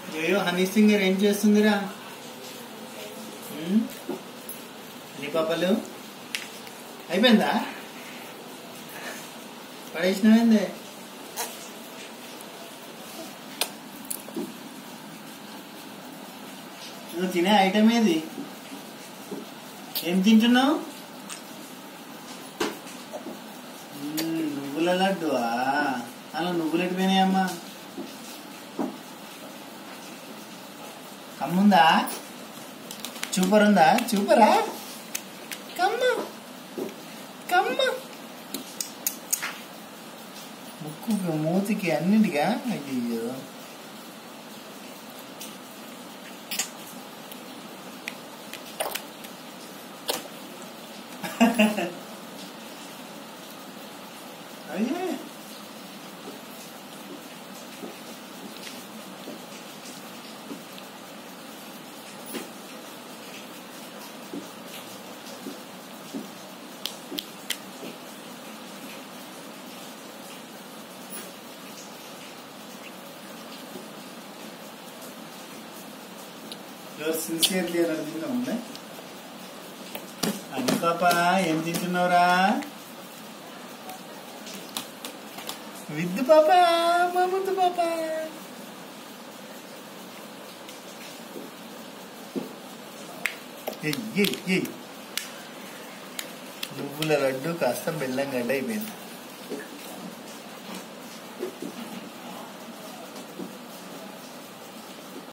అయ్యో honey singer ఏం చేస్తుందిరా ఉమ్? Honey పాపలు అయిపోయిందా పడేసినవేందే నువ్వు తినే ఐటమ్ ఏది ఏం తింటున్నావు మ్మ్, నువ్వుల లడ్డువా అలా నువ్వులు ఎటుపోయినాయమ్మా కమ్ముందా చూపర్ ఉందా చూపరా కమ్మ కమ్మ ముక్కుకి మూతికి అన్నిటిగా అయ్యో అయ్యే యువర్ సిన్సియర్లీ అని అడుగుతున్నా ఉందా అది పాప ఏం తింటున్నావురా విద్దు పాప మా ముద్దు పాప ఎయ్, ఎయ్, ఎయ్. నువ్వుల లడ్డు కాస్త బెల్లం గడ్డ అయిపోయింది